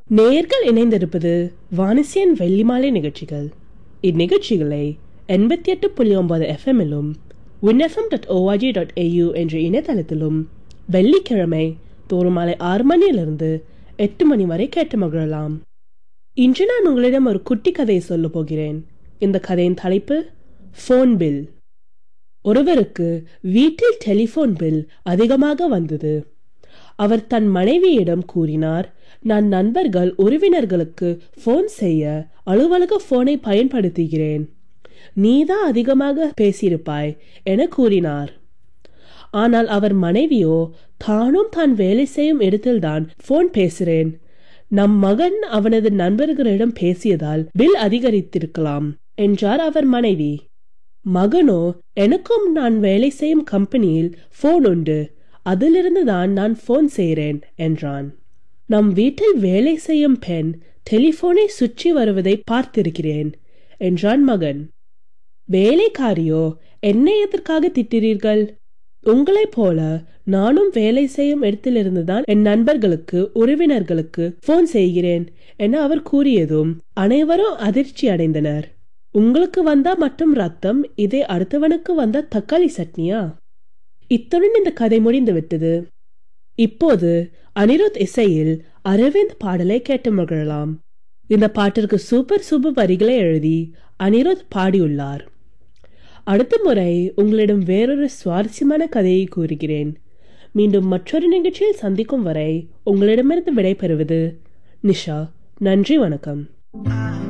நேயர்கள் இணைந்திருப்பது வானிசியன் வெள்ளிமாலை நிகழ்ச்சிகள் இந்நிகழ்ச்சிகளை எண்பத்தி எட்டு புள்ளி ஒன்பது எஃப்எம்மிலும் Win FM dot ORG dot AU என்ற இணையதளத்திலும் வெள்ளிக்கிழமை தோறும் மாலை ஆறு மணியிலிருந்து எட்டு மணி வரை கேட்டு மகிழலாம் இன்று நான் உங்களிடம் ஒரு குட்டி கதையை சொல்லப் போகிறேன் இந்த கதையின் தலைப்பு ஃபோன் பில் ஒருவருக்கு வீட்டில் டெலிபோன் பில் அதிகமாக வந்தது அவர் தன் மனைவியிடம் கூறினார் நான் நண்பர்கள் உறவினர்களுக்கு போன் செய்ய அலுவலக போனை பயன்படுத்துகிறேன் நீதான் அதிகமாக பேசியிருப்பாய் என கூறினார் ஆனால் அவர் மனைவியோ தானும் தான் வேலை செய்யும் இடத்தில்தான் போன் பேசுகிறேன் நம் மகன் அவனது நண்பர்களிடம் பேசியதால் பில் அதிகரித்திருக்கலாம் என்றார் அவர் மனைவி மகனோ எனக்கும் நான் வேலை செய்யும் கம்பெனியில் போன் உண்டு அதிலிருந்து தான் நான் போன் செய்கிறேன் என்றான் நம் வீட்டில் வேலை செய்யும் பெண் டெலிபோனை சுற்றி வருவதை பார்த்திருக்கிறேன் என்றான் மகன் வேலைக்காரியோ என்னை எதற்காக திட்டுறீர்கள் உங்களைப் போல நானும் வேலை செய்யும் இடத்திலிருந்து தான் என் நண்பர்களுக்கு உறவினர்களுக்கு போன் செய்கிறேன் என அவர் கூறியதும் அனைவரும் அதிர்ச்சி அடைந்தனர் உங்களுக்கு வந்தா மட்டும் ரத்தம் இதே அடுத்தவனுக்கு வந்த தக்காளி சட்னியா இத்துடன் இந்த கதை முடிந்து விட்டது இப்போது அனிருத் இசையில் அரவிந்த் பாடலை கேட்டு மகிழலாம் இந்த பாட்டிற்கு சூப்பர் சூப்பர் வரிகளை எழுதி அனிருத் பாடியுள்ளார் அடுத்த முறை உங்களிடம் வேறொரு சுவாரஸ்யமான கதையை கூறுகிறேன் மீண்டும் மற்றொரு நிகழ்ச்சியில் சந்திக்கும் வரை உங்களிடமிருந்து விடைபெறுவது நிஷா நன்றி வணக்கம்